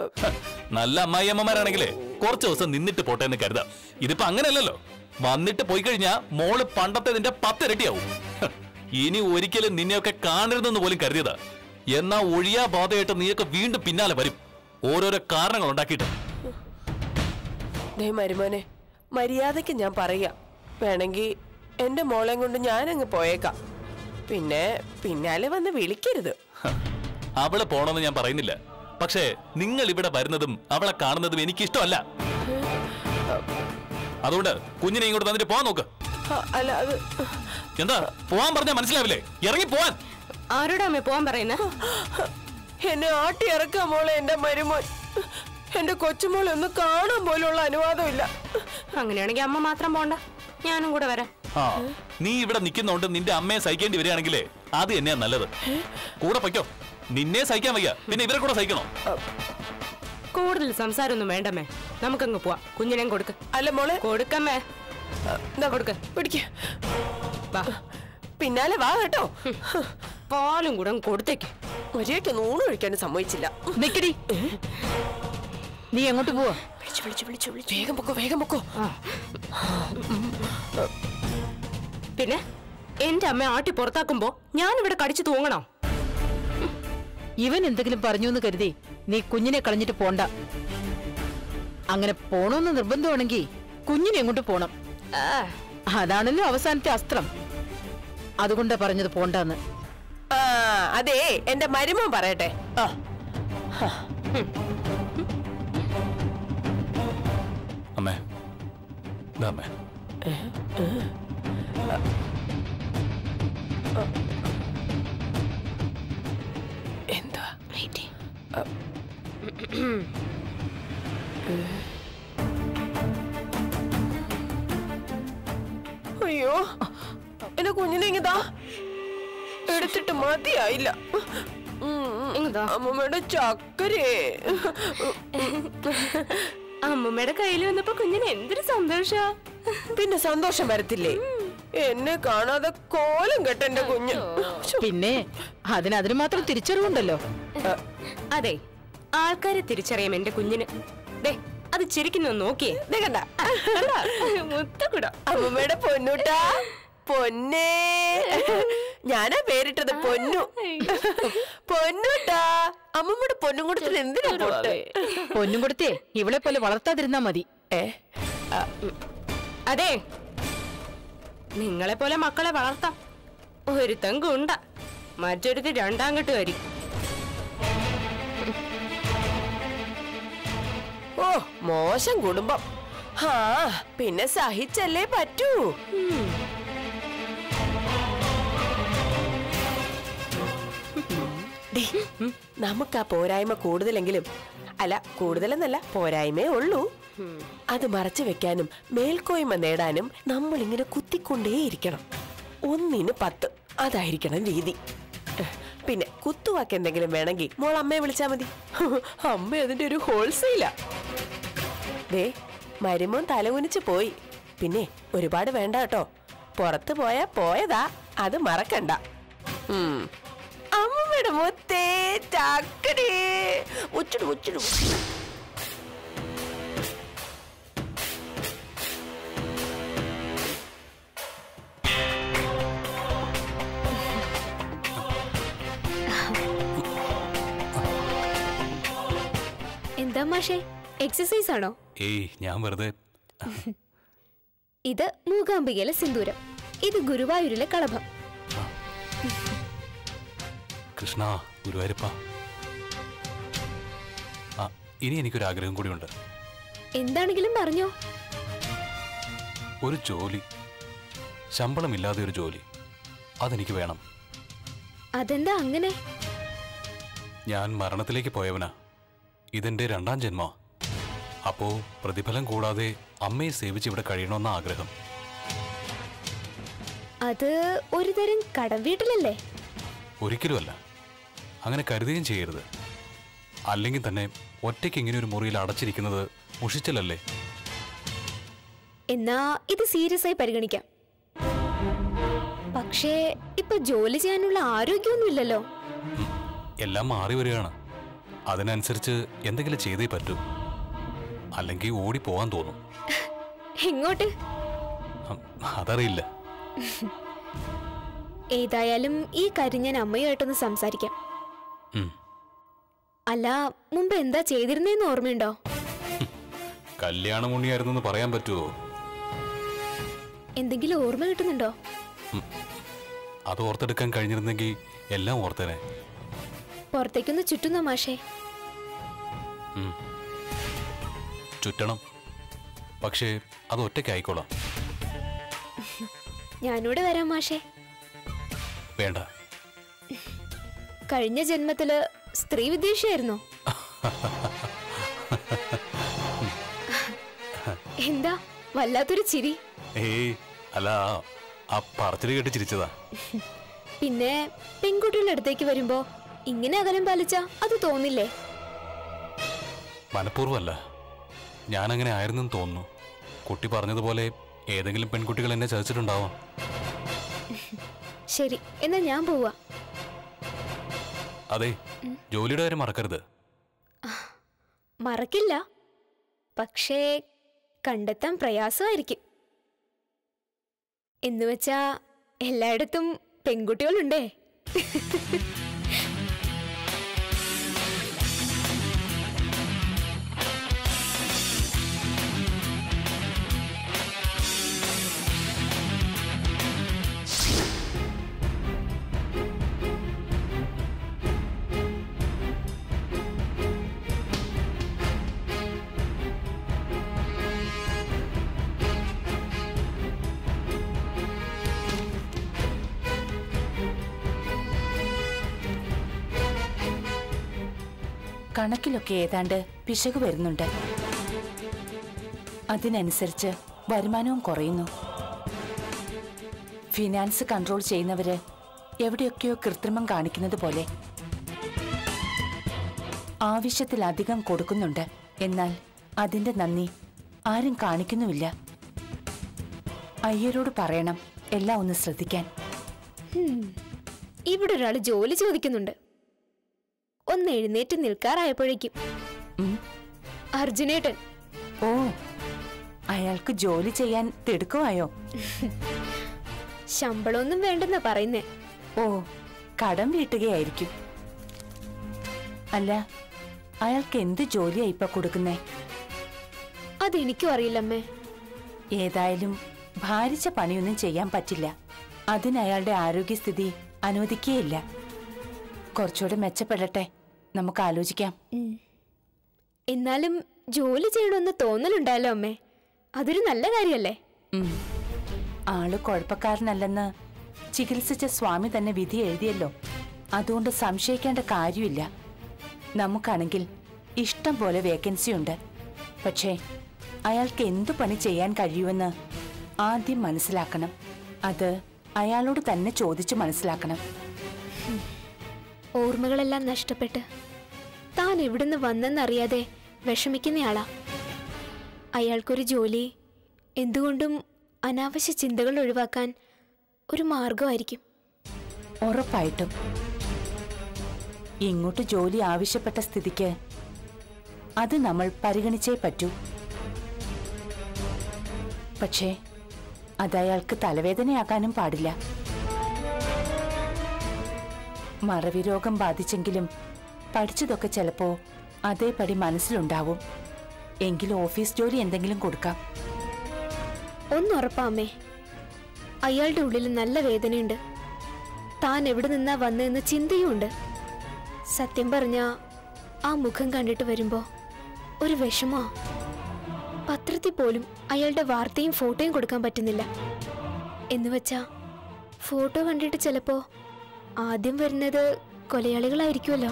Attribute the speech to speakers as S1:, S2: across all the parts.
S1: ഹ, നല്ല അമ്മായിയമ്മമാരാണെങ്കിലേ കുറച്ച് ദിവസം നിന്നിട്ട് പോട്ടെ എന്ന് കരുതാം ഇതിപ്പോ അങ്ങനെയല്ലല്ലോ വന്നിട്ട് പോയി കഴിഞ്ഞാ മോള് പണ്ടത്തെ പത്തിരട്ടിയാവും ഹ, ഇനി ഒരിക്കലും നിന്നെയൊക്കെ കാണരുതെന്ന് പോലും കരുതിയതാ എന്നാ ഒഴിയാ ബാധയായിട്ട് നീയൊക്കെ വീണ്ടും പിന്നാലെ വരും ഓരോരോ കാരണങ്ങൾ ഉണ്ടാക്കിയിട്ട്
S2: ദേ മരുമോനെ മര്യാദയ്ക്ക് ഞാൻ പറയാ വേണമെങ്കിൽ എന്റെ മോളെയും കൊണ്ട് ഞാനങ്ങ് പോയേക്കാം പിന്നെ പിന്നാലെ വന്ന് വിളിക്കരുത്
S1: ഹ, അവള് പോണമെന്ന് ഞാൻ പറയുന്നില്ല പക്ഷേ നിങ്ങൾ ഇവിടെ വരുന്നതും അവളെ കാണുന്നതും എനിക്ക് ഇഷ്ടമല്ല അതുകൊണ്ട് കുഞ്ഞിനെ ഇങ്ങോട്ട് തന്നിട്ട് പോവാൻ നോക്ക്
S2: ആ, അല്ല അത്
S1: എന്താ പോവാൻ പറഞ്ഞാൽ മനസ്സിലാവില്ലേ ഇറങ്ങി പോവാൻ
S3: ആരോടാ അമ്മേ പോവാൻ പറയുന്നത്
S2: എന്നെ ആട്ടി ഇറക്കാം മോളെ എന്റെ മരുമോൻ എന്റെ കൊച്ചുമോളെ ഒന്ന് കാണാൻ പോലുള്ള അനുവാദമില്ല
S3: അങ്ങനെയാണെങ്കിൽ അമ്മ മാത്രം പോണ്ട ഞാനും കൂടെ വരാം
S1: ആ നീ ഇവിടെ നിൽക്കുന്നോണ്ട് നിന്റെ അമ്മയെ സഹിക്കേണ്ടി വരികയാണെങ്കിലേ അത് തന്നെയാ നല്ലത് കൂടെ പൊയ്ക്കോ നിന്നെ സഹിക്കാൻ വയ്യ പിന്നെ ഇവരെ കൂടെ സഹിക്കണോ
S3: കൂടുതൽ സംസാരമൊന്നും വേണ്ടമ്മേ നമുക്കങ്ങ് പോവാം കുഞ്ഞിനെയും കൊടുക്ക്
S2: അല്ല മോളെ
S3: കൊടുക്കമ്മേ
S2: എന്നാ കൊടുക്ക പിടിക്ക
S3: വാ
S2: പിന്നാലെ വാ കേട്ടോ
S3: പാലും കൂടെ അങ്ങ് കൊടുത്തേക്ക്
S2: ഒരേക്ക് നൂണ് കഴിക്കാൻ സമ്മതിച്ചില്ല
S4: നിക്കടി നീ എങ്ങോട്ട് പോവാ
S2: വിളിച്ചു വിളിച്ചു വിളിച്ചു വിളിച്ചു വേഗം പൊക്കോ വേഗം പൊക്കോ
S3: പിന്നെ എന്റെ അമ്മ ആട്ടി പുറത്താക്കുമ്പോ ഞാൻ ഇവിടെ കടിച്ചു തൂങ്ങണോ
S4: ഇവൻ എന്തെങ്കിലും പറഞ്ഞു എന്ന് കരുതി നീ കുഞ്ഞിനെ കളഞ്ഞിട്ട് പോണ്ട അങ്ങനെ പോണോന്ന് നിർബന്ധമാണെങ്കിൽ കുഞ്ഞിനെ എങ്ങോട്ട് പോണം
S3: ആ,
S4: അതാണല്ലോ അവസാനത്തെ അസ്ത്രം അതുകൊണ്ടാ പറഞ്ഞത് പോണ്ടാന്ന്
S2: ആ അതെ എന്റെ മരുമോൻ പറയട്ടെ ആ
S1: അമ്മേ ഇതാ അമ്മേ
S2: എന്താ അയ്യോ എന്റെ കുഞ്ഞിനെ ഇങ്ങതാ എടുത്തിട്ട് മതിയായില്ല
S3: ഇങ്ങതാ.
S2: അമ്മമ്മയുടെ ചക്കരേ
S3: അമ്മമ്മയുടെ കയ്യിൽ വന്നപ്പോ കുഞ്ഞിന് എന്തൊരു സന്തോഷാ
S2: പിന്നെ സന്തോഷം വരത്തില്ലേ എന്നെ കാണാതെ കോലം കെട്ട എന്റെ കുഞ്ഞ് ശ്ശോ.
S4: പിന്നെ അതിന് അതിന് മാത്രം തിരിച്ചറിവുണ്ടല്ലോ
S3: അതെ ആൾക്കാരെ തിരിച്ചറിയാം എന്റെ കുഞ്ഞിന് ദേ അത് ചിരിക്കുന്നു നോക്കിയേ
S2: ദേ കണ്ട
S3: മുത്തക്കുട
S2: അമ്മമ്മയുടെ പൊന്നൂട്ടാ പൊന്നേ ഞാനാ പേരിട്ടത് പൊന്നു പൊന്നൂട്ടാ അമ്മമ്മയുടെ പൊന്നും കൊടുത്തിട്ട് എന്തിനാ പൊട്ട്
S4: പൊന്നും കൊടുത്തേ ഇവളെ പോലെ വളർത്താതിരുന്നാ മതി
S2: ഏ
S3: അതെ നിങ്ങളെ പോലെ മക്കളെ വളർത്താം ഒരുത്തൻ ഗുണ്ട മറ്റൊരുത്തി രണ്ടാം കെട്ടുകാരി
S2: ഓ മോശം കുടുംബം ഹാ പിന്നെ സഹിച്ചല്ലേ പറ്റൂ ഡേ, നമുക്ക് ആ പോരായ്മ കൂടുതലെങ്കിലും അല്ല കൂടുതലെന്നല്ല പോരായ്മേ ഉള്ളൂ അത് മറച്ചു വെക്കാനും മേൽക്കോയ്മ നേടാനും നമ്മൾ ഇങ്ങനെ കുത്തിക്കൊണ്ടേയിരിക്കണം ഒന്നിന് പത്ത് അതായിരിക്കണം രീതി പിന്നെ കുത്തുവാക്ക് എന്തെങ്കിലും വേണമെങ്കിൽ മോൾ അമ്മയെ വിളിച്ചാ മതി അമ്മ അതിന്റെ ഒരു ഹോൾസെയിലാ ദേ മരുമോൻ തലകുനിച്ച് പോയി പിന്നെ ഒരുപാട് വേണ്ട കേട്ടോ പുറത്ത് പോയാ പോയതാ അത് മറക്കണ്ട ഉം. അമ്മമ്മയുടെ മുത്തേ ചക്കടേ ഉച്ചിടു ഉച്ചിടു
S5: എന്താ മാഷേ എക്സസൈസ് ആണോ
S1: ഏയ് ഞാൻ വെറുതെ
S5: ഇത് മൂകാംബികയിലെ സിന്ദൂരം ഇത് ഗുരുവായൂരിലെ കളഭം
S1: കൃഷ്ണ ഗുരുവായൂരപ്പ ആ ഇനി എനിക്കൊരു ആഗ്രഹം കൂടിയുണ്ട്
S5: എന്താണെങ്കിലും പറഞ്ഞോ
S1: ഒരു ജോലി ശമ്പളമില്ലാതെ ഒരു ജോലി അതെനിക്ക് വേണം
S5: അതെന്താ അങ്ങനെ
S1: ഞാൻ മരണത്തിലേക്ക് പോയവനാ ഇതെന്റെ രണ്ടാം ജന്മ അപ്പോ പ്രതിഫലം കൂടാതെ അമ്മയെ സേവിച്ച് ഇവിടെ കഴിയണമെന്ന ആഗ്രഹം
S5: അത് ഒരു തരം കടം വീട്ടിലല്ലേ
S1: ഒരിക്കലുമല്ല അങ്ങനെ കരുതുകയും ചെയ്യരുത് അല്ലെങ്കിൽ തന്നെ ഒറ്റയ്ക്ക് ഇങ്ങനെ ഒരു മുറിയിൽ അടച്ചിരിക്കുന്നത് മുഷിച്ചലല്ലേ
S5: എന്നാ ഇത് സീരിയസ് ആയി പരിഗണിക്കാം പക്ഷേ ഇപ്പൊ ജോലി ചെയ്യാനുള്ള ആരോഗ്യമൊന്നുമില്ലല്ലോ
S1: എല്ലാം മാറി വരികയാണ് അതിനനുസരിച്ച് എന്തെങ്കിലും ചെയ്തേ പറ്റൂ അല്ലെങ്കിൽ ഓടി പോകാൻ തോന്നും
S5: എങ്ങോട്ട്
S1: ഉം, അതറിയില്ല
S5: ഏതായാലും ഈ കാര്യം ഞാൻ അമ്മയുമായിട്ടൊന്ന് സംസാരിക്കാം
S1: ഉം.
S5: അല്ല മുമ്പ് എന്താ ചെയ്തിരുന്നേന്ന് ഓർമ്മയുണ്ടോ
S1: കല്യാണമുണ്ണിയായിരുന്നെന്ന് പറയാൻ പറ്റുമോ
S5: എന്തെങ്കിലും ഓർമ്മ കിട്ടുന്നുണ്ടോ
S1: അത് ഓർത്തെടുക്കാൻ കഴിഞ്ഞിരുന്നെങ്കിൽ എല്ലാം ഓർത്തേനെ
S5: പുറത്തേക്കൊന്ന് ചുറ്റുന്നോ മാഷേ
S1: ഉം. ചുറ്റണം പക്ഷേ അത് ഒറ്റയ്ക്കായിക്കോളാം
S5: ഞാനിവിടെ വരാം മാഷേ
S1: വേണ്ട
S5: കഴിഞ്ഞ ജന്മത്തില് സ്ത്രീ വിദ്വേഷിയായിരുന്നോ എന്താ വല്ലാത്തൊരു ചിരി
S1: ഏയ് അല്ല ആ പറച്ചിൽ കേട്ട് ചിരിച്ചതാ
S5: പിന്നെ പെൺകുട്ടികളുടെ അടുത്തേക്ക് വരുമ്പോ ഇങ്ങനെ അകലം പാലിച്ച അത് തോന്നില്ലേ
S1: മനഃപൂർവ്വമല്ല ഞാനങ്ങനെ ആയിരുന്നെന്ന് തോന്നുന്നു കുട്ടി പറഞ്ഞതുപോലെ ഏതെങ്കിലും പെൺകുട്ടികൾ എന്നെ ചതിച്ചിട്ടുണ്ടാവാം
S5: ശരി എന്നാ ഞാൻ പോവാ
S1: അതെ ജോലിയുടെ കാര്യം മറക്കരുത്
S5: മറക്കില്ല പക്ഷേ കണ്ടെത്താൻ പ്രയാസമായിരിക്കും എന്നുവെച്ചാ എല്ലായിടത്തും പെൺകുട്ടികളുണ്ടേ
S6: കണക്കിലൊക്കെ ഏതാണ്ട് പിശക് വരുന്നുണ്ട് അതിനനുസരിച്ച് വരുമാനവും കുറയുന്നു ഫിനാൻസ് കൺട്രോൾ ചെയ്യുന്നവര് എവിടെയൊക്കെയോ കൃത്രിമം കാണിക്കുന്നത് പോലെ ആവശ്യത്തിലധികം കൊടുക്കുന്നുണ്ട് എന്നാൽ അതിന്റെ നന്ദി ആരും കാണിക്കുന്നുമില്ല അയ്യരോട് പറയണം എല്ലാം ഒന്ന് ശ്രദ്ധിക്കാൻ
S5: ഇവിടെ ഒരാൾ ജോലി ചോദിക്കുന്നുണ്ട് ഒന്ന് എഴുന്നേറ്റ് നിൽക്കാറായപ്പോഴേക്കും
S6: ഉം.
S5: അർജുനേട്ടൻ
S6: ഓ അയാൾക്ക് ജോലി ചെയ്യാൻ തിടുക്കമായോ
S5: ശമ്പളമൊന്നും വേണ്ടെന്നാ പറയുന്നേ
S6: ഓ കടം വീട്ടുകയായിരിക്കും അല്ല അയാൾക്ക് എന്ത് ജോലിയാ ഇപ്പൊ കൊടുക്കുന്നേ
S5: അതെനിക്കും അറിയില്ലമ്മേ
S6: ഏതായാലും ഭാരിച്ച പണിയൊന്നും ചെയ്യാൻ പറ്റില്ല അതിന് അയാളുടെ ആരോഗ്യസ്ഥിതി അനുവദിക്കുകയില്ല കുറച്ചുകൂടെ മെച്ചപ്പെടട്ടെ നമുക്ക് ആലോചിക്കാം
S5: എന്നാലും ജോലി ചെയ്യണമെന്ന് തോന്നലുണ്ടല്ലോ അമ്മേ അതൊരു നല്ല കാര്യമല്ലേ
S6: ഉം. ആള് കുഴപ്പക്കാരനല്ലെന്ന് ചികിത്സിച്ച സ്വാമി തന്നെ വിധി എഴുതിയല്ലോ അതുകൊണ്ട് സംശയിക്കേണ്ട കാര്യമില്ല നമുക്കാണെങ്കിൽ ഇഷ്ടം പോലെ വേക്കൻസി ഉണ്ട് പക്ഷേ അയാൾക്ക് എന്തു പണി ചെയ്യാൻ കഴിയുമെന്ന് ആദ്യം മനസ്സിലാക്കണം അത് അയാളോട് തന്നെ ചോദിച്ചു മനസ്സിലാക്കണം
S5: ഓർമ്മകളെല്ലാം നഷ്ടപ്പെട്ട് താൻ എവിടുന്ന് വന്നെന്നറിയാതെ വിഷമിക്കുന്നയാളാ അയാൾക്കൊരു ജോലി എന്തുകൊണ്ടും അനാവശ്യ ചിന്തകൾ ഒഴിവാക്കാൻ ഒരു മാർഗമായിരിക്കും
S6: ഉറപ്പായിട്ടും ഇങ്ങോട്ട് ജോലി ആവശ്യപ്പെട്ട സ്ഥിതിക്ക് അത് നമ്മൾ പരിഗണിച്ചേ പറ്റൂ പക്ഷേ അതയാൾക്ക് തലവേദനയാക്കാനും പാടില്ല മറവി രോഗം ബാധിച്ചെങ്കിലും പഠിച്ചതൊക്കെ ചിലപ്പോ അതേപടി മനസ്സിലുണ്ടാവും എങ്കിലും ഓഫീസ് ജോലി എന്തെങ്കിലും കൊടുക്കാം
S5: ഒന്നുറപ്പാ അമ്മേ അയാളുടെ ഉള്ളിൽ നല്ല വേദനയുണ്ട് താൻ എവിടെ നിന്നാ വന്നതെന്ന് ചിന്തയുമുണ്ട് സത്യം പറഞ്ഞ ആ മുഖം കണ്ടിട്ട് വരുമ്പോ ഒരു വിഷമോ പത്രത്തിൽ പോലും അയാളുടെ വാർത്തയും ഫോട്ടോയും കൊടുക്കാൻ പറ്റുന്നില്ല എന്നുവെച്ചാ ഫോട്ടോ കണ്ടിട്ട് ചിലപ്പോ ആദ്യം വരുന്നത് കൊലയാളികളായിരിക്കുമല്ലോ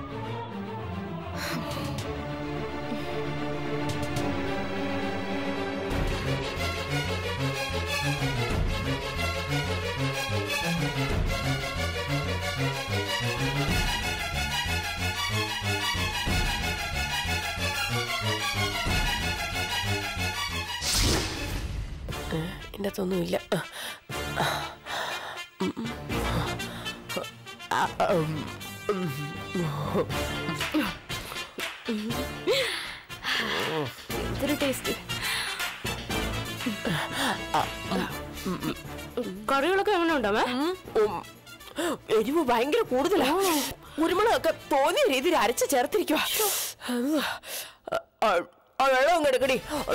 S2: എൻ്റെ അകത്തൊന്നുമില്ല ആ, ഉം, ഉം.
S3: കറികളൊക്കെ എങ്ങനെ ഉണ്ടമ്മേ
S2: ഉം. എരിവ് ഭയങ്കര കൂടുതലാ കുരുമുളകൊക്കെ തോന്നിയ രീതിയിൽ അരച്ച് ചേർത്തിരിക്കുക വെള്ളം അങ്ങ് എടുക്കടി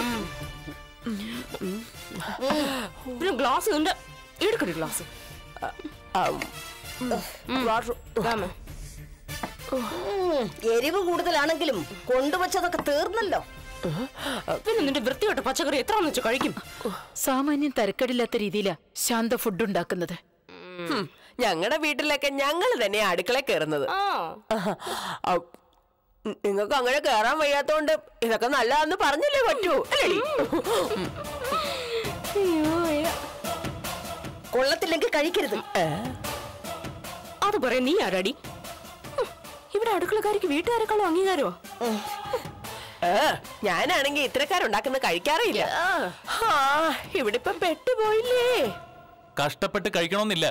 S3: പിന്നെ ഗ്ലാസ് ഉണ്ട് എടുക്കടി ഗ്ലാസ് ദാമേ.
S7: എരിവ് കൂടുതലാണെങ്കിലും കൊണ്ടുവച്ചതൊക്കെ തീർന്നല്ലോ
S3: പിന്നെ നിന്റെ വൃത്തിയോട്ട പച്ചക്കറി എത്രയാണെന്ന് വെച്ച് കഴിക്കും
S4: സാമാന്യം തരക്കേടില്ലാത്ത രീതിയിലാ ശാന്ത ഫുഡ് ഉണ്ടാക്കുന്നത്
S2: ഞങ്ങളുടെ വീട്ടിലൊക്കെ ഞങ്ങൾ തന്നെയാ അടുക്കള കയറുന്നത്
S3: ആ
S2: നിങ്ങൾക്ക് അങ്ങനെ കയറാൻ വയ്യാത്തോണ്ട് ഇതൊക്കെ നല്ലതാന്ന് പറഞ്ഞല്ലേ പറ്റൂ അല്ലേടി
S7: കൊള്ളത്തില്ലെങ്കിൽ കഴിക്കരുത്
S3: അത് പറയാൻ നീ ആരാടി ഹും, ഇവിടെ അടുക്കളക്കാരിക്ക് വീട്ടുകാരെക്കാളും അംഗീകാരമോ
S2: ഏ, ഞാനാണെങ്കി ഇത്തരക്കാരുണ്ടാക്കുന്ന കഴിക്കാറേ ഇല്ല ആ ഇവിടെ ഇപ്പൊ പെട്ടുപോയില്ലേ
S1: കഷ്ടപ്പെട്ട് കഴിക്കണമെന്നില്ല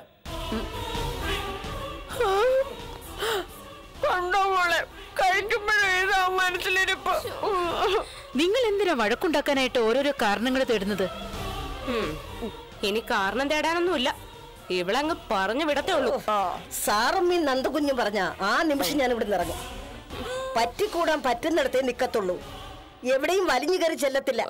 S2: കണ്ടോ മോളെ കഴിക്കുമ്പോഴേതാ മനസ്സിലിരിപ്പ്
S4: നിങ്ങൾ എന്തിനാ വഴക്കുണ്ടാക്കാനായിട്ട് ഓരോരോ കാരണങ്ങൾ തേടുന്നത്
S3: ഉം. ഇനി കാരണം തേടാനൊന്നുമില്ല ഇവളങ്ങ് പറഞ്ഞു വിടത്തേ ഉള്ളൂ
S7: സാറമ്മയും നന്ദകുഞ്ഞും പറഞ്ഞ ആ നിമിഷം ഞാൻ ഇവിടെ ഇറങ്ങും പറ്റിക്കൂടാൻ പറ്റുന്നിടത്തേ നിക്കത്തുള്ളൂ എവിടെയും വലിഞ്ഞു കയറി ചെല്ലത്തില്ല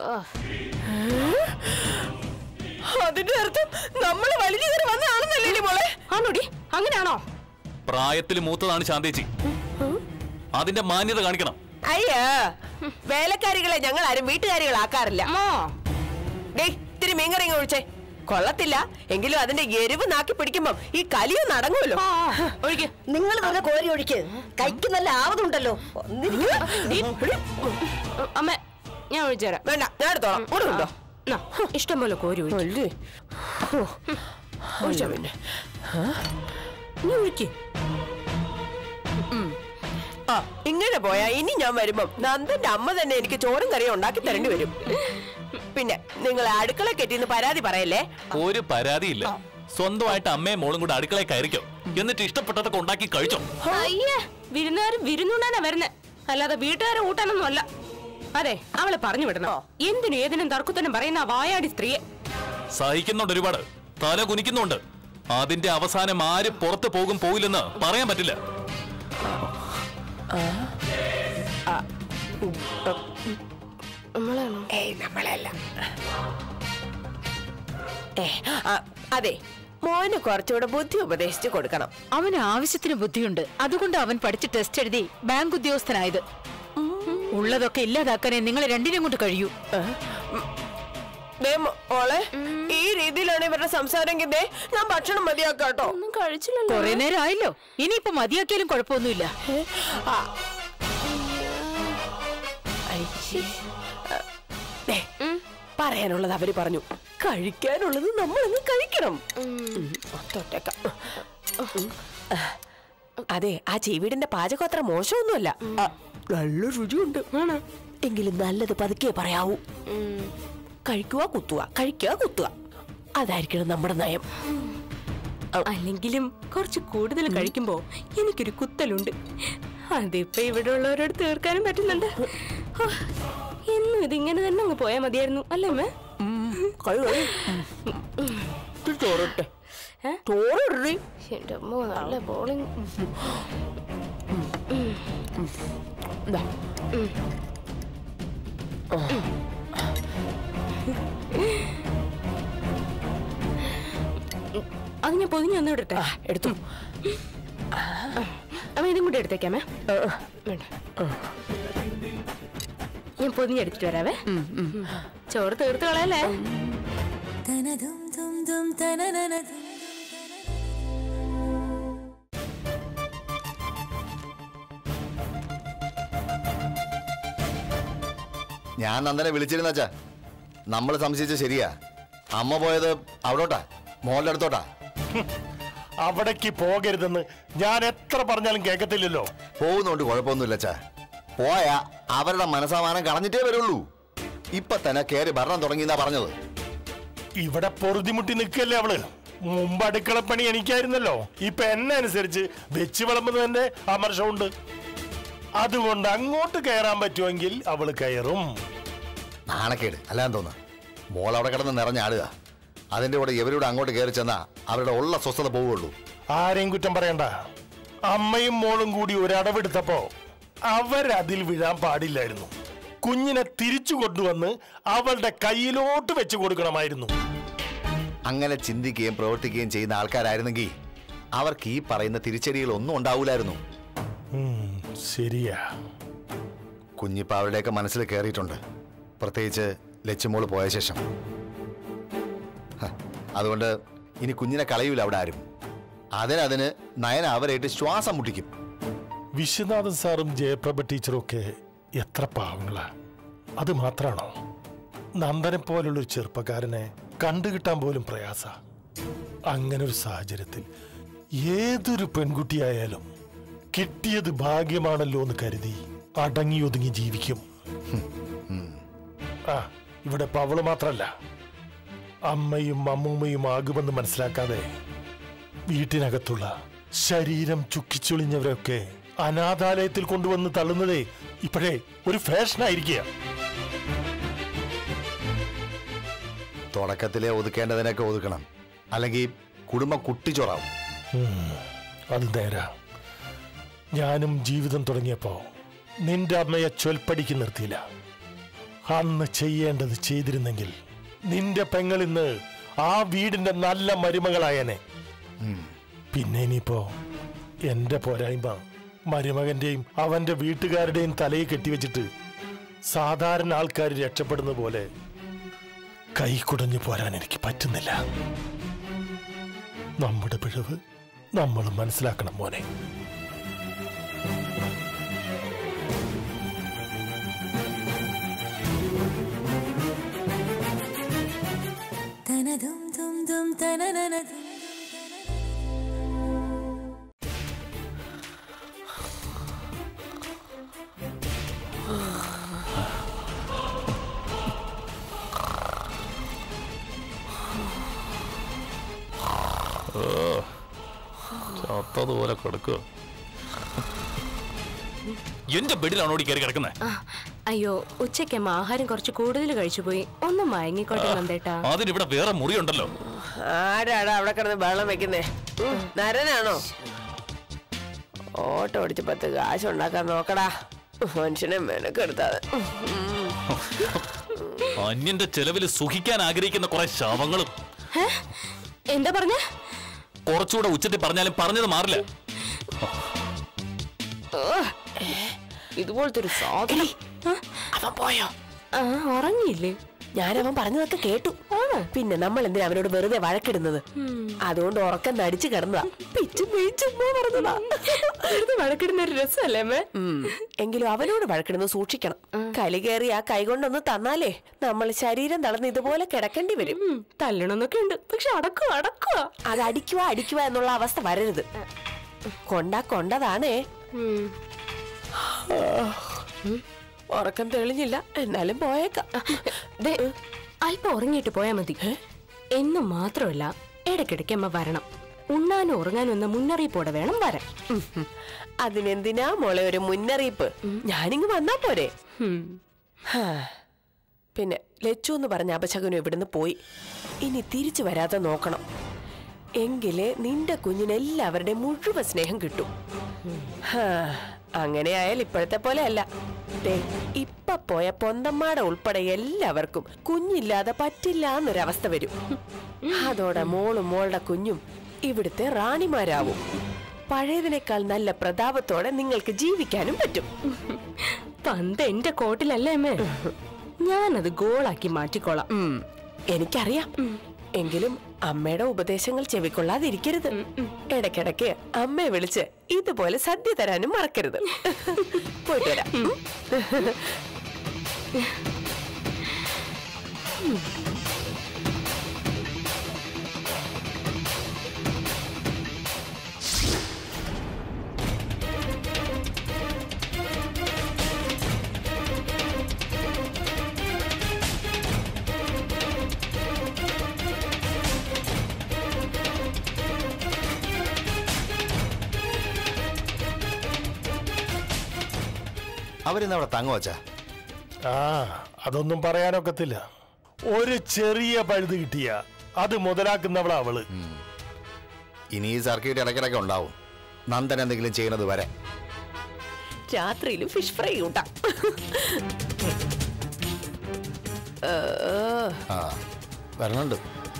S2: അതിന്റെ അർത്ഥം നമ്മൾ വലിഞ്ഞു കയറി വന്നതാണെന്നല്ലേ മോളെ
S3: ആണോടി അങ്ങനെയാണോ
S1: പ്രായത്തിൽ മൂത്തതാണ് ശാന്തേച്ചി അതിന്റെ മാന്യത കാണിക്കണം
S2: അയ്യോ വേലക്കാരികളെ ഞങ്ങൾ ആരും വീട്ടുകാരികളാക്കാറില്ല
S3: അമ്മോ
S2: ഡേ ഇത്തിരി മീൻകറി ഇങ്ങ് ഒഴിച്ചേ കൊള്ളത്തില്ല എങ്കിലും അതിന്റെ എരിവ് നാക്കി പിടിക്കുമ്പം ഈ കലിയൊന്നും അടങ്ങുമല്ലോ
S3: ആ, ആ, ഒഴിക്ക്
S7: നിങ്ങൾ തന്നെ കോരി ഒഴിക്ക് കൈക്ക് നല്ല ആവതുണ്ടല്ലോ ഒന്നിരിക്ക്.
S3: നീ അമ്മ ഞാൻ ഒഴിച്ചു തരാം
S2: വേണ്ട ഞാൻ എടുത്തോളാം ഇവിടെ ഉണ്ടോ
S3: നാ, ഇഷ്ടം പോലെ കോരി ഒഴിക്ക്
S2: അല്ലേ ഒഴിച്ചോ പിന്നെ
S3: നീ ഒഴിക്ക്
S2: ആ ഇങ്ങനെ പോയാ ഇനി ഞാൻ വരുമ്പം നന്ദന്റെ അമ്മ തന്നെ എനിക്ക് ചോറും കറിയും ഉണ്ടാക്കി തരേണ്ടി വരും പിന്നെ നിങ്ങൾ അടുക്കള കെട്ടിന്ന് പരാതി പറയല്ലേ
S1: ഒരു പരാതിയില്ല സ്വന്തമായിട്ട് അമ്മയും മോളും കൂടെ അടുക്കളയിൽ കയറിക്കോ എന്നിട്ട് ഇഷ്ടപ്പെട്ടതൊക്കെ ഉണ്ടാക്കി കഴിച്ചോ
S3: അയ്യേ വിരുന്നുകാർ വിരുന്നുണ്ടാനാ വരുന്നേ അല്ലാതെ വീട്ടുകാരെ ഊട്ടാനൊന്നും അല്ല അതെ അവളെ പറഞ്ഞു വിടണം എന്തിനും ഏതിനും തർക്കത്തിനും പറയുന്ന ആ വായാടി സ്ത്രീയെ
S1: സഹിക്കുന്നുണ്ട് ഒരുപാട് തല കുനിക്കുന്നുണ്ട് അതിന്റെ അവസാനം ആര് പുറത്ത് പോകും പോയില്ലെന്ന് പറയാൻ പറ്റില്ല
S2: ഏയ് നമ്മളല്ല ഏ ആ, അതെ മോന് കുറച്ചുകൂടെ ബുദ്ധി ഉപദേശിച്ചു കൊടുക്കണം
S4: അവന് ആവശ്യത്തിന് ബുദ്ധിയുണ്ട് അതുകൊണ്ട് അവൻ പഠിച്ച് ടെസ്റ്റ് എഴുതി ബാങ്ക് ഉദ്യോഗസ്ഥനായത് ഉള്ളതൊക്കെ ഇല്ലാതാക്കാനേ നിങ്ങൾ രണ്ടിനും കൊണ്ട് കഴിയൂ
S2: ദേ മോ- മോളെ ഈ രീതിയിലാണ് ഇവരുടെ സംസാരമെങ്കിൽ ദേ ഞാൻ ഭക്ഷണം മതിയാക്കാട്ടോ
S3: ഒന്നും കഴിച്ചില്ലല്ലോ
S4: കുറെ നേരം ആയല്ലോ ഇനിയിപ്പോ മതിയാക്കിയാലും കുഴപ്പമൊന്നുമില്ല
S2: ആ. ഐശ്ശി. ആ, ദേ, പറയാനുള്ളത് അവര് പറഞ്ഞു കഴിക്കാനുള്ളത് നമ്മളങ്ങ് കഴിക്കണം ഉം, തൊട്ടേക്കാം. ഉം. ആ, അതെ ആ ചീവീടിന്റെ പാചകം അത്ര മോശമൊന്നുമല്ല ആ, നല്ല രുചിയുണ്ട് എങ്കിലും നല്ലത് പതുക്കെ പറയാവൂ കഴിക്കുക കുത്തുക കഴിക്കുക കുത്തുക അതായിരിക്കണം നമ്മുടെ നയം
S3: അല്ലെങ്കിലും കുറച്ച് കൂടുതൽ കഴിക്കുമ്പോ എനിക്കൊരു കുത്തലുണ്ട് അതിപ്പോ ഇവിടെ ഉള്ളവരോട് തീർക്കാനും പറ്റുന്നുണ്ട് ഹോ, എന്നും ഇതിങ്ങനെ തന്നെ അങ്ങ് പോയാ മതിയായിരുന്നു അല്ലേ അമ്മേ
S2: കഴി കഴി ഇത്തിരി ചോറിട്ടെ ചോറിടറി
S3: എന്റെ അമ്മോ നല്ല ബോളിങ് അത് ഞാൻ പൊതിഞ്ഞ് ഒന്ന് ഇടട്ടെ
S2: എടുത്തു
S3: അമ്മ ഇതും കൂടി എടുത്തേക്കാമേ വേണ്ട ഞാൻ പൊതിഞ്ഞെടുത്തിട്ട് വരാവേ ചോറ് തീർത്ത് കളയല്ലേ
S8: ഞാൻ നന്ദനെ വിളിച്ചിരുന്നച്ചാ നമ്മൾ സംശയിച്ച ശരിയാ അമ്മ പോയത് അവിടോട്ടാ മോളുടെ അടുത്തോട്ടാ
S9: അവിടേക്ക് പോകരുതെന്ന് ഞാൻ എത്ര പറഞ്ഞാലും കേൾക്കത്തില്ലല്ലോ
S8: പോകുന്നോണ്ട് കുഴപ്പമൊന്നുമില്ല അച്ഛാ പോയാ അവരുടെ മനസ്സമാനം കളഞ്ഞിട്ടേ വരുള്ളൂ ഇപ്പൊ തന്നെ കേറി ഭരണം തുടങ്ങിയെന്നാ പറഞ്ഞത്
S9: ഇവിടെ പൊറുതിമുട്ടി നിൽക്കല്ലേ അവള് മുമ്പ് അടുക്കളപ്പണി എനിക്കായിരുന്നല്ലോ ഇപ്പൊ എന്നെ അനുസരിച്ച് വെച്ച് വിളമ്പുന്നതിന്റെ അമർഷമുണ്ട് അതുകൊണ്ട് അങ്ങോട്ട് കയറാൻ പറ്റുമെങ്കിൽ അവള് കയറും
S8: നാണക്കേട് അല്ലാന്ന് തോന്നുന്നു മോൾ അവിടെ കിടന്ന് നിറഞ്ഞാടുക അതിന്റെ കൂടെ ഇവരോട് അങ്ങോട്ട് കയറി ചെന്നാ അവരുടെ ഉള്ള സ്വസ്ഥത പോവുള്ളൂ
S9: ആരെയും കുറ്റം പറയണ്ട അമ്മയും മോളും കൂടി ഒരടവെടുത്തപ്പോ അവരതിൽ വീഴാൻ പാടില്ലായിരുന്നു കുഞ്ഞിനെ തിരിച്ചു കൊണ്ടുവന്ന് അവളുടെ കയ്യിലോട്ട് വെച്ച് കൊടുക്കണമായിരുന്നു
S8: അങ്ങനെ ചിന്തിക്കുകയും പ്രവർത്തിക്കുകയും ചെയ്യുന്ന ആൾക്കാരായിരുന്നെങ്കിൽ അവർക്ക് ഈ പറയുന്ന തിരിച്ചടികൾ ഒന്നും ഉണ്ടാവൂലായിരുന്നു
S9: ഉം, ശരിയാ
S8: കുഞ്ഞിപ്പ അവരുടെയൊക്കെ മനസ്സിൽ കയറിയിട്ടുണ്ട് പ്രത്യേകിച്ച് ലച്ചുമോള് പോയ ശേഷം ഹ, അതുകൊണ്ട് ഇനി കുഞ്ഞിനെ കളയൂല അവിടെ ആരും അതിനതിന് നയന അവരായിട്ട് ശ്വാസം മുട്ടിക്കും
S9: വിശ്വനാഥൻ സാറും ജയപ്രഭ ടീച്ചറും ഒക്കെ എത്ര പാവങ്ങളാ അത് മാത്രാണോ നന്ദനെ പോലുള്ളൊരു ചെറുപ്പക്കാരനെ കണ്ടുകിട്ടാൻ പോലും പ്രയാസ അങ്ങനെ ഒരു സാഹചര്യത്തിൽ ഏതൊരു പെൺകുട്ടിയായാലും കിട്ടിയത് ഭാഗ്യമാണല്ലോ എന്ന് കരുതി അടങ്ങി ഒതുങ്ങി ജീവിക്കും ആ ഇവിടെ ഇപ്പൊ അവള് മാത്രല്ല അമ്മയും അമ്മൂമ്മയും ആകുമെന്ന് മനസ്സിലാക്കാതെ വീട്ടിനകത്തുള്ള ശരീരം ചുക്കിച്ചൊളിഞ്ഞവരൊക്കെ അനാഥാലയത്തിൽ കൊണ്ടുവന്ന് തള്ളുന്നതേ ഇപ്പോഴേ ഒരു ഫാഷനായിരിക്കുക
S8: തുടക്കത്തിലെ ഒതുക്കേണ്ടതിനൊക്കെ ഒതുക്കണം അല്ലെങ്കിൽ കുടുംബം കുട്ടിച്ചോറാവും
S9: അത് നേരാ ഞാനും ജീവിതം തുടങ്ങിയപ്പോ നിന്റെ അമ്മയെ ചൊൽപ്പടിക്ക് നിർത്തിയില്ല അന്ന് ചെയ്യേണ്ടത് ചെയ്തിരുന്നെങ്കിൽ നിന്റെ പെങ്ങൾ ഇന്ന് ആ വീടിന്റെ നല്ല മരുമകളായനെ പിന്നെ ഇനിയിപ്പോ എന്റെ പോരായ്മ മരുമകന്റെയും അവന്റെ വീട്ടുകാരുടെയും തലയിൽ കെട്ടിവെച്ചിട്ട് സാധാരണ ആൾക്കാർ രക്ഷപ്പെടുന്ന പോലെ കൈ കുടഞ്ഞു പോരാൻ എനിക്ക് പറ്റുന്നില്ല നമ്മുടെ പിഴവ് നമ്മൾ മനസ്സിലാക്കണം മോനെ
S1: ചത്തതുപോലെ കിടക്കുക എന്റെ ബെഡിലാണ് ഓടി കയറി കിടക്കുന്നത്
S3: ആ, അയ്യോ ഉച്ചയ്ക്ക് അമ്മ ആഹാരം കുറച്ച് കൂടുതൽ കഴിച്ചു പോയി ഒന്ന് മയങ്ങിക്കോട്ടെ നന്ദേട്ടാ
S1: അതിനിവിടെ വേറെ മുറിയുണ്ടല്ലോ
S2: ആരാടാ അവിടെ കിടന്ന് വെള്ളം വെക്കുന്നേ ഉം, നരനാണോ ഓട്ടോ ഓടിച്ച് പത്ത് കാശ് ഉണ്ടാക്കാൻ നോക്കടാ മനുഷ്യനെ മെനക്കെടുത്താതെ
S1: അന്യന്റെ ചെലവിൽ സുഖിക്കാൻ ആഗ്രഹിക്കുന്ന കുറെ ശവങ്ങളും
S3: ഹേ? എന്താ പറഞ്ഞ
S1: കുറച്ചുകൂടെ ഉച്ചത്തിൽ പറഞ്ഞാലും പറഞ്ഞത് മാറില്ല
S2: ഇതുപോലത്തെ ഒരു സാധനം അവൻ പോയോ
S3: ആ ഉറങ്ങിയില്ലേ
S2: ഞാനവൻ പറഞ്ഞതൊക്കെ കേട്ടു പിന്നെ നമ്മൾ എന്തിനാ അവനോട് വെറുതെ വഴക്കിടുന്നത് അതുകൊണ്ട് ഉറക്കം നടിച്ചു കിടന്നതാ പിച്ചും വീച്ചും പറഞ്ഞതാ
S3: വെറുതെ വഴക്കിടുന്ന ഒരു രസമല്ലേ അമ്മേ
S2: ഉം. എങ്കിലും അവനോട് വഴക്കിടുന്നത് സൂക്ഷിക്കണം കലി കയറി ആ കൈകൊണ്ടൊന്ന് തന്നാലേ നമ്മൾ ശരീരം തളർന്ന് ഇതുപോലെ കിടക്കേണ്ടി വരും
S3: ഉം, തല്ലണമെന്നൊക്കെ ഉണ്ട് പക്ഷെ അടക്കുക അടക്കുക
S2: അത് അടിക്കുക അടിക്കുക എന്നുള്ള അവസ്ഥ വരരുത് കൊണ്ടാ കൊണ്ടതാണേ ഉറക്കം തെളിഞ്ഞില്ല എന്നാലും പോയേക്കാം
S3: ദേ, അല്പം ഉറങ്ങിയിട്ട് പോയാ മതി എന്നും മാത്രമല്ല ഇടയ്ക്കിടയ്ക്ക് അമ്മ വരണം ഉണ്ണാനും ഉറങ്ങാനും എന്ന മുന്നറിയിപ്പോടെ വേണം വരാൻ
S2: ഉം. അതിനെന്തിനാ മോളെ ഒരു മുന്നറിയിപ്പ് ഞാനിങ്ങ് വന്നാ പോരെ
S3: ഉം.
S2: ഹാ. പിന്നെ ലച്ചു എന്ന് പറഞ്ഞ അപശകനും ഇവിടുന്ന് പോയി ഇനി തിരിച്ചു വരാതെ നോക്കണം എങ്കിലേ നിന്റെ കുഞ്ഞിന് എല്ലാവരുടെയും മുഴുവൻ സ്നേഹം കിട്ടും ഹാ. അങ്ങനെയായാൽ ഇപ്പോഴത്തെ പോലെ അല്ല ദേ, ഇപ്പൊ പോയ പൊന്തമ്മാടെ ഉൾപ്പെടെ എല്ലാവർക്കും കുഞ്ഞില്ലാതെ പറ്റില്ല എന്നൊരവസ്ഥ വരും അതോടെ മോളും മോളുടെ കുഞ്ഞും ഇവിടുത്തെ റാണിമാരാവും പഴയതിനേക്കാൾ നല്ല പ്രതാപത്തോടെ നിങ്ങൾക്ക് ജീവിക്കാനും പറ്റും
S3: പന്ത് എന്റെ കോട്ടിലല്ലേ അമ്മേ ഞാനത് ഗോളാക്കി മാറ്റിക്കോളാം
S2: ഉം, എനിക്കറിയാം എങ്കിലും അമ്മയുടെ ഉപദേശങ്ങൾ ചെവിക്കൊള്ളാതിരിക്കരുത് ഇടയ്ക്കിടയ്ക്ക് അമ്മയെ വിളിച്ച് ഇതുപോലെ സദ്യ തരാനും മറക്കരുത് പോയിട്ട് വരാം ഉം.
S8: അവരിന്ന് അവിടെ തങ്ങ വച്ചാ
S9: ആ അതൊന്നും പറയാനൊക്കത്തില്ല ഒരു ചെറിയ പഴുത് കിട്ടിയ അത് മുതലാക്കുന്നവളാ അവള്
S8: ഇനി ഈ സർക്കിട്ട് ഇടയ്ക്കിടയ്ക്ക് ഉണ്ടാവും നന്ദൻ എന്തെങ്കിലും ചെയ്യുന്നത് വരെ
S2: രാത്രിയിൽ ഫിഷ് ഫ്രൈ കൂട്ടാം ഏ,
S8: ആ വരണുണ്ട്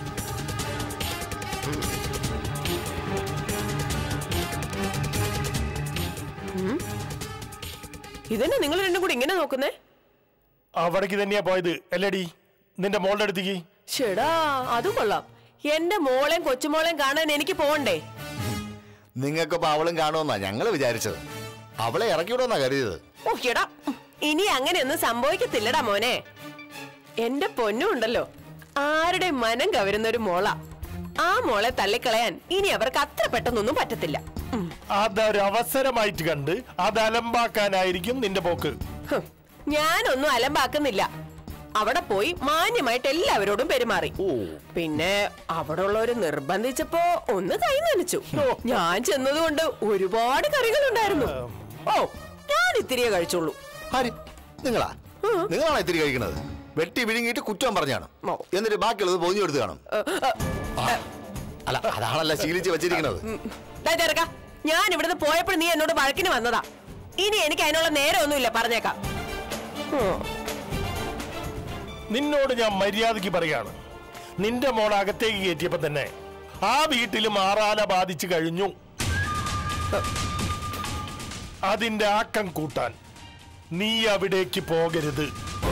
S2: ഇതന്നെ നിങ്ങൾ രണ്ടും കൂടി ഇങ്ങനെ നോക്കുന്നേ
S9: അവിടേക്ക് തന്നെയാ പോയത് അല്ലേടി നിന്റെ മോളുടെ അടുത്തേക്ക്
S2: ഷെടാ അത് കൊള്ളാം എന്റെ മോളെയും കൊച്ചുമോളെയും കാണാൻ എനിക്ക് പോകണ്ടേ
S8: നിങ്ങൾക്കിപ്പോ അവളും കാണുമെന്നാ ഞങ്ങൾ വിചാരിച്ചത് അവളെ ഇറക്കിവിടുമെന്നാ കരുതിയത്
S2: ഓ എടാ ഇനി അങ്ങനെയൊന്നും സംഭവിക്കത്തില്ലടാ മോനെ എന്റെ പൊന്നും ഉണ്ടല്ലോ ആരുടെ മനം കവരുന്ന ഒരു മോള ആ മോളെ തള്ളിക്കളയാൻ ഇനി അവർക്ക് അത്ര പെട്ടെന്നൊന്നും പറ്റത്തില്ല ഉം.
S9: അതൊരു അവസരമായിട്ട് കണ്ട് അത് അലമ്പാക്കാനായിരിക്കും നിന്റെ പോക്ക്
S2: ഹും. ഞാനൊന്നും അലമ്പാക്കുന്നില്ല അവിടെ പോയി മാന്യമായിട്ട് എല്ലാവരോടും പെരുമാറി പിന്നെ അവിടെ ഉള്ളവര് നിർബന്ധിച്ചപ്പോ ഒന്ന് കൈ നനച്ചു ഞാൻ ചെന്നതുകൊണ്ട് ഒരുപാട് കറികൾ ഉണ്ടായിരുന്നു ഓ ഞാൻ ഇത്തിരിയെ കഴിച്ചുള്ളൂ
S8: ആര് നിങ്ങളാ നിങ്ങളാണോ ഇത്തിരി കഴിക്കുന്നത് വെട്ടി വിഴുങ്ങിയിട്ട് കുറ്റം പറഞ്ഞാണ്
S2: ഓ.
S8: എന്നിട്ട് ബാക്കിയുള്ളത് പൊതിഞ്ഞു കൊടുത്ത് കാണും ആ. അല്ല അതാണല്ല ശീലിച്ച് വെച്ചിരിക്കുന്നത്
S2: ഉം. ദാ ചെറുക്കാ, ഞാൻ ഇവിടുന്ന് പോയപ്പോൾ നീ എന്നോട് വഴക്കിന് വന്നതാ ഇനി എനിക്ക് അതിനുള്ള നേരമൊന്നുമില്ല പറഞ്ഞേക്കാം ഉം.
S9: നിന്നോട് ഞാൻ മര്യാദയ്ക്ക് പറയാണ് നിന്റെ മോൾ അകത്തേക്ക് കയറ്റിയപ്പോ തന്നെ ആ വീട്ടിൽ മാറാല ബാധിച്ചു കഴിഞ്ഞു അതിന്റെ ആക്കം കൂട്ടാൻ നീ അവിടേക്ക് പോകരുത്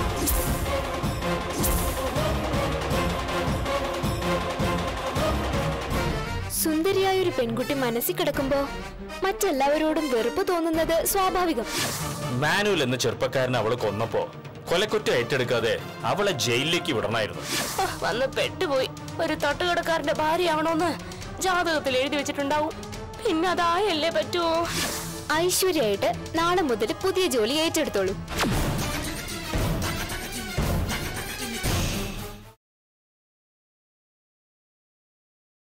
S5: സുന്ദരിയായ ഒരു പെൺകുട്ടി മനസ്സിൽ കിടക്കുമ്പോ മറ്റെല്ലാവരോടും വെറുപ്പ് തോന്നുന്നത് സ്വാഭാവികം
S10: മാനുവൽ എന്ന ചെറുപ്പക്കാരനെ അവള് കൊന്നപ്പോ കൊലക്കുറ്റം ഏറ്റെടുക്കാതെ അവളെ ജയിലിലേക്ക് വിടണമായിരുന്നു
S3: ആ, വന്ന് പെട്ടുപോയി ഒരു തൊട്ടുകിടക്കാരന്റെ ഭാര്യയാവണോന്ന് ജാതകത്തിൽ എഴുതി വെച്ചിട്ടുണ്ടാവും പിന്നെ അതായല്ലേ പറ്റുമോ
S5: ഐശ്വര്യമായിട്ട് നാളെ മുതൽ പുതിയ ജോലി ഏറ്റെടുത്തോളൂ